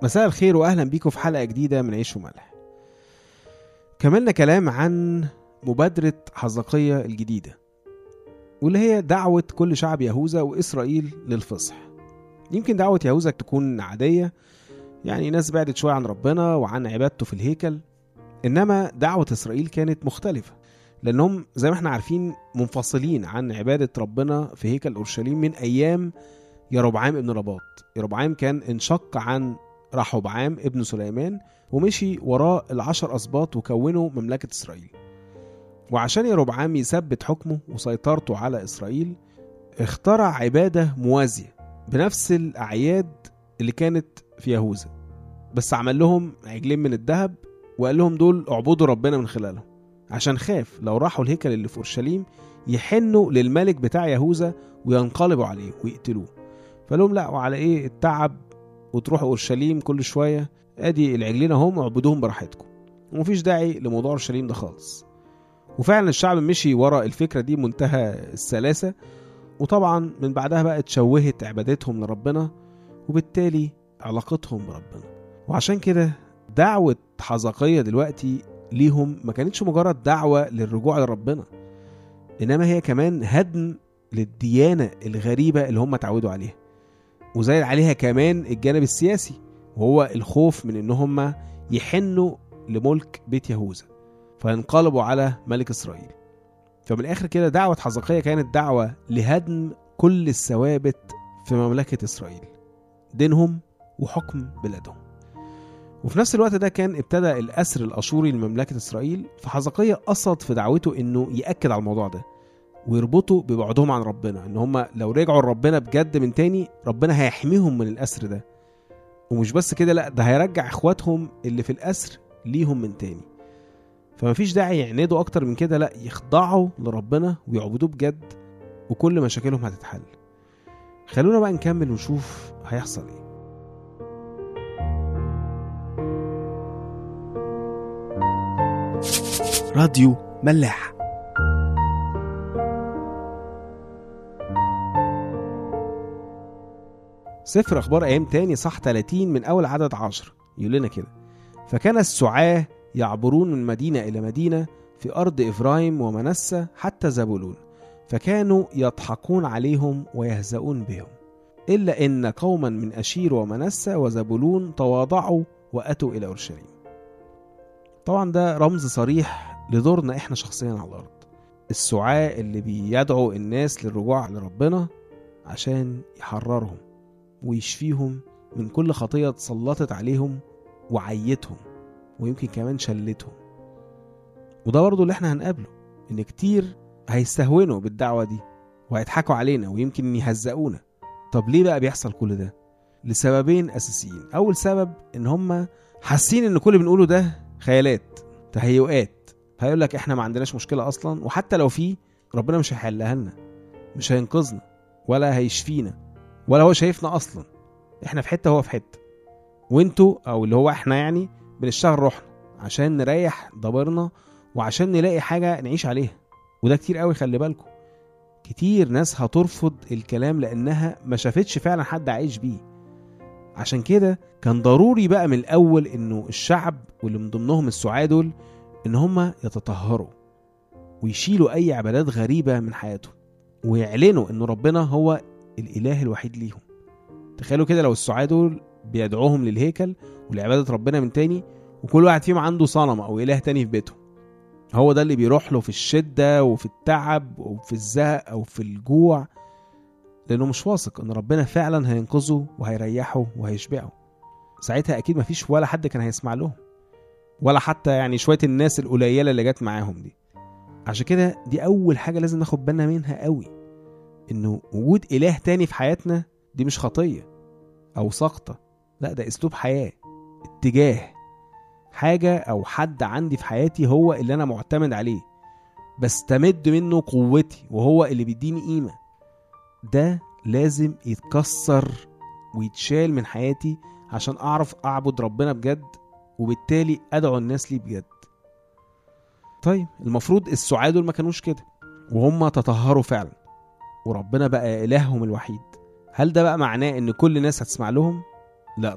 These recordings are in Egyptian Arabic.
مساء الخير واهلا بيكم في حلقه جديده من عيش وملح كملنا كلام عن مبادره حزقيه الجديده واللي هي دعوه كل شعب يهوذا واسرائيل للفصح يمكن دعوه يهوذا تكون عاديه يعني ناس بعدت شويه عن ربنا وعن عبادته في الهيكل انما دعوه اسرائيل كانت مختلفه لانهم زي ما احنا عارفين منفصلين عن عباده ربنا في هيكل اورشليم من ايام يربعام ابن رباط يربعام كان انشق عن رحبعام ابن سليمان ومشي وراء العشر أسباط وكونوا مملكة إسرائيل وعشان يربعام يثبت حكمه وسيطرته على إسرائيل اخترع عبادة موازية بنفس الأعياد اللي كانت في يهوذا بس عمل لهم عجلين من الذهب وقال لهم دول اعبدوا ربنا من خلالهم عشان خاف لو راحوا الهيكل اللي في اورشليم يحنوا للملك بتاع يهوذا وينقلبوا عليه ويقتلوه فقال لهم لا وعلى ايه التعب وتروحوا اورشليم كل شويه ادي العجلين اهم اعبدوهم براحتكم ومفيش داعي لموضوع اورشليم ده خالص وفعلا الشعب مشي ورا الفكره دي منتهى السلاسه وطبعا من بعدها بقى اتشوهت عبادتهم لربنا وبالتالي علاقتهم بربنا وعشان كده دعوة حزقية دلوقتي ليهم ما كانتش مجرد دعوة للرجوع لربنا إنما هي كمان هدم للديانة الغريبة اللي هم اتعودوا عليها وزايد عليها كمان الجانب السياسي وهو الخوف من ان هم يحنوا لملك بيت يهوذا فينقلبوا على ملك اسرائيل فمن الاخر كده دعوة حزقية كانت دعوة لهدم كل الثوابت في مملكة اسرائيل دينهم وحكم بلادهم وفي نفس الوقت ده كان ابتدى الأسر الأشوري لمملكة إسرائيل فحزقية قصد في دعوته إنه يأكد على الموضوع ده ويربطوا ببعدهم عن ربنا ان هم لو رجعوا لربنا بجد من تاني ربنا هيحميهم من الاسر ده ومش بس كده لا ده هيرجع اخواتهم اللي في الاسر ليهم من تاني فمفيش داعي يعندوا اكتر من كده لا يخضعوا لربنا ويعبدوه بجد وكل مشاكلهم هتتحل خلونا بقى نكمل ونشوف هيحصل ايه راديو ملاح سفر اخبار ايام تاني صح 30 من اول عدد 10 يقول لنا كده فكان السعاة يعبرون من مدينة إلى مدينة في أرض إفرايم ومنسة حتى زبولون فكانوا يضحكون عليهم ويهزؤون بهم إلا إن قوما من أشير ومنسة وزبولون تواضعوا وأتوا إلى أورشليم طبعا ده رمز صريح لدورنا إحنا شخصيا على الأرض السعاة اللي بيدعوا الناس للرجوع لربنا عشان يحررهم ويشفيهم من كل خطية اتسلطت عليهم وعيتهم ويمكن كمان شلتهم وده برضه اللي احنا هنقابله ان كتير هيستهونوا بالدعوة دي وهيضحكوا علينا ويمكن يهزقونا طب ليه بقى بيحصل كل ده لسببين اساسيين اول سبب ان هم حاسين ان كل اللي بنقوله ده خيالات تهيؤات هيقول لك احنا ما عندناش مشكلة اصلا وحتى لو في ربنا مش هيحلها لنا مش هينقذنا ولا هيشفينا ولا هو شايفنا اصلا احنا في حته هو في حته وانتوا او اللي هو احنا يعني بنشتغل روحنا عشان نريح ضميرنا وعشان نلاقي حاجه نعيش عليها وده كتير قوي خلي بالكم كتير ناس هترفض الكلام لانها ما شافتش فعلا حد عايش بيه عشان كده كان ضروري بقى من الاول انه الشعب واللي من ضمنهم السعاة دول ان هم يتطهروا ويشيلوا اي عبادات غريبه من حياتهم ويعلنوا ان ربنا هو الاله الوحيد ليهم تخيلوا كده لو السعاة دول بيدعوهم للهيكل ولعبادة ربنا من تاني وكل واحد فيهم عنده صنم او اله تاني في بيته هو ده اللي بيروح له في الشدة وفي التعب وفي الزهق او في الجوع لانه مش واثق ان ربنا فعلا هينقذه وهيريحه وهيشبعه ساعتها اكيد مفيش ولا حد كان هيسمع لهم ولا حتى يعني شوية الناس القليلة اللي جت معاهم دي عشان كده دي اول حاجة لازم ناخد بالنا منها قوي انه وجود اله تاني في حياتنا دي مش خطيه او سقطه لا ده اسلوب حياه اتجاه حاجه او حد عندي في حياتي هو اللي انا معتمد عليه بستمد منه قوتي وهو اللي بيديني قيمه ده لازم يتكسر ويتشال من حياتي عشان اعرف اعبد ربنا بجد وبالتالي ادعو الناس ليه بجد طيب المفروض السعاة دول ما كانوش كده وهم تطهروا فعلا وربنا بقى إلههم الوحيد هل ده بقى معناه إن كل الناس هتسمع لهم؟ لا طبعا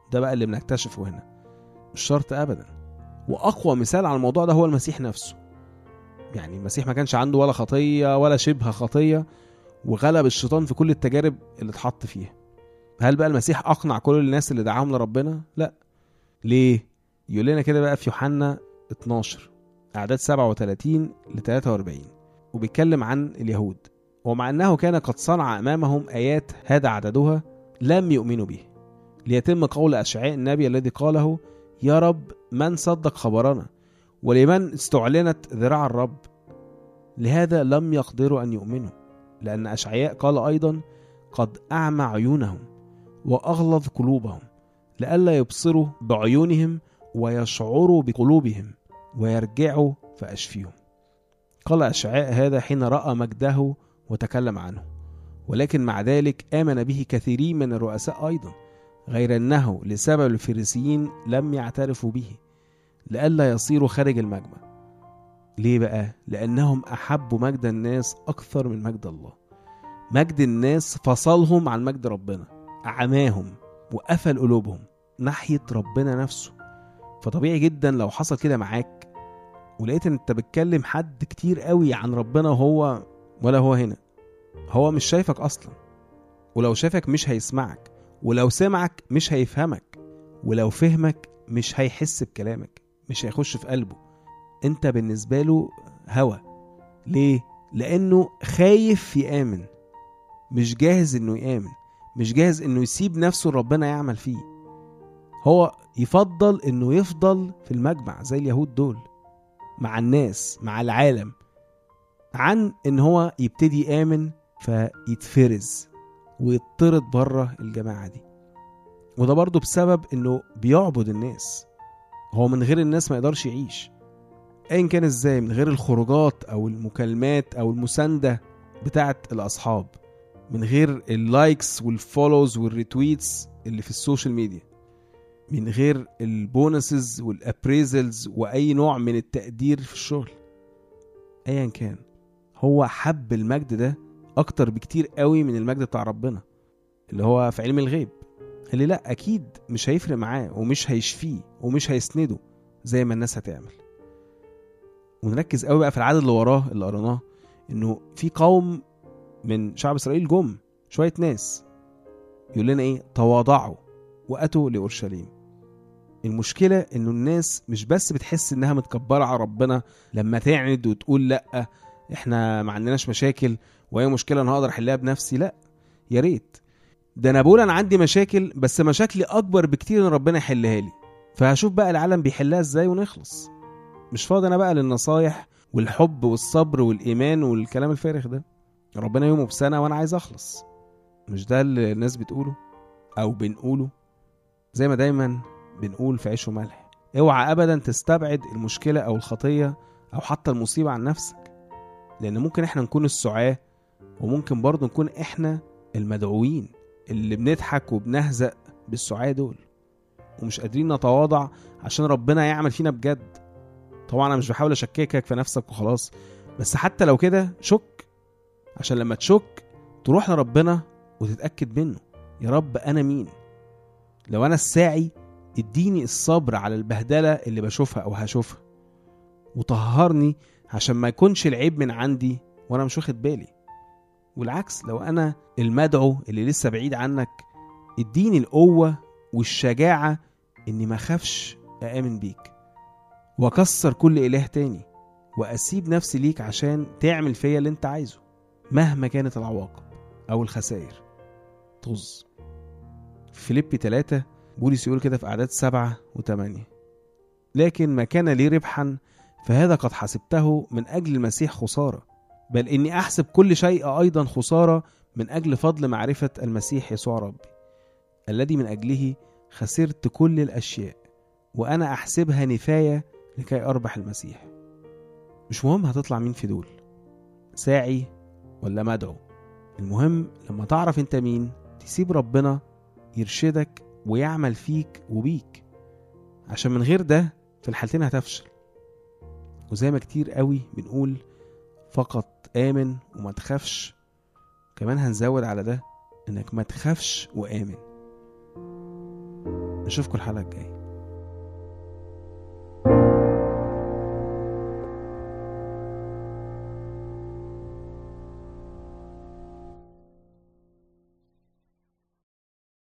ده بقى اللي بنكتشفه هنا مش شرط ابدا واقوى مثال على الموضوع ده هو المسيح نفسه يعني المسيح ما كانش عنده ولا خطيه ولا شبه خطيه وغلب الشيطان في كل التجارب اللي اتحط فيها هل بقى المسيح اقنع كل الناس اللي دعاهم لربنا لا ليه يقول لنا كده بقى في يوحنا 12 اعداد 37 ل 43 وبيتكلم عن اليهود ومع انه كان قد صنع امامهم ايات هذا عددها لم يؤمنوا به ليتم قول اشعياء النبي الذي قاله يا رب من صدق خبرنا ولمن استعلنت ذراع الرب لهذا لم يقدروا ان يؤمنوا لان اشعياء قال ايضا قد اعمى عيونهم واغلظ قلوبهم لئلا يبصروا بعيونهم ويشعروا بقلوبهم ويرجعوا فاشفيهم قال اشعياء هذا حين راى مجده وتكلم عنه ولكن مع ذلك امن به كثيرين من الرؤساء ايضا غير انه لسبب الفريسيين لم يعترفوا به لئلا يصيروا خارج المجمع ليه بقى لانهم احبوا مجد الناس اكثر من مجد الله مجد الناس فصلهم عن مجد ربنا اعماهم وقفل قلوبهم ناحيه ربنا نفسه فطبيعي جدا لو حصل كده معاك ولقيت ان انت بتكلم حد كتير قوي عن ربنا وهو ولا هو هنا هو مش شايفك اصلا ولو شافك مش هيسمعك ولو سمعك مش هيفهمك ولو فهمك مش هيحس بكلامك مش هيخش في قلبه انت بالنسبة له هوى ليه؟ لأنه خايف يآمن مش جاهز انه يآمن مش جاهز انه يسيب نفسه ربنا يعمل فيه هو يفضل انه يفضل في المجمع زي اليهود دول مع الناس مع العالم عن ان هو يبتدي يآمن فيتفرز ويطرد بره الجماعة دي وده برضه بسبب انه بيعبد الناس هو من غير الناس ما يقدرش يعيش ايا كان ازاي من غير الخروجات او المكالمات او المسانده بتاعه الاصحاب من غير اللايكس والفولوز والريتويتس اللي في السوشيال ميديا من غير البونسز والابريزلز واي نوع من التقدير في الشغل ايا كان هو حب المجد ده اكتر بكتير قوي من المجد بتاع ربنا اللي هو في علم الغيب اللي لا اكيد مش هيفرق معاه ومش هيشفيه ومش هيسنده زي ما الناس هتعمل ونركز قوي بقى في العدد اللي وراه اللي قريناه انه في قوم من شعب اسرائيل جم شويه ناس يقول لنا ايه تواضعوا واتوا لاورشليم المشكله انه الناس مش بس بتحس انها متكبره على ربنا لما تعند وتقول لا احنا ما عندناش مشاكل واي مشكله انا هقدر احلها بنفسي لا يا ريت ده انا بقول انا عندي مشاكل بس مشاكلي اكبر بكتير ان ربنا يحلها لي فهشوف بقى العالم بيحلها ازاي ونخلص مش فاضي انا بقى للنصايح والحب والصبر والايمان والكلام الفارغ ده ربنا يومه بسنه وانا عايز اخلص مش ده اللي الناس بتقوله او بنقوله زي ما دايما بنقول في عيش وملح اوعى ابدا تستبعد المشكله او الخطيه او حتى المصيبه عن نفسك لان ممكن احنا نكون السعاه وممكن برضه نكون احنا المدعوين اللي بنضحك وبنهزأ بالسعاة دول ومش قادرين نتواضع عشان ربنا يعمل فينا بجد طبعا انا مش بحاول اشككك في نفسك وخلاص بس حتى لو كده شك عشان لما تشك تروح لربنا وتتأكد منه يا رب انا مين لو انا الساعي اديني الصبر على البهدلة اللي بشوفها او هشوفها وطهرني عشان ما يكونش العيب من عندي وانا مش واخد بالي والعكس لو انا المدعو اللي لسه بعيد عنك اديني القوة والشجاعة اني ما اخافش اامن بيك واكسر كل اله تاني واسيب نفسي ليك عشان تعمل فيا اللي انت عايزه مهما كانت العواقب او الخسائر طز في فيليبي 3 بولس يقول كده في اعداد سبعة وثمانية لكن ما كان لي ربحا فهذا قد حسبته من اجل المسيح خساره بل اني احسب كل شيء ايضا خساره من اجل فضل معرفه المسيح يسوع ربي الذي من اجله خسرت كل الاشياء وانا احسبها نفايه لكي اربح المسيح مش مهم هتطلع مين في دول ساعي ولا مدعو المهم لما تعرف انت مين تسيب ربنا يرشدك ويعمل فيك وبيك عشان من غير ده في الحالتين هتفشل وزي ما كتير قوي بنقول فقط آمن وما تخافش كمان هنزود على ده انك ما تخافش وآمن نشوفكم الحلقة الجاية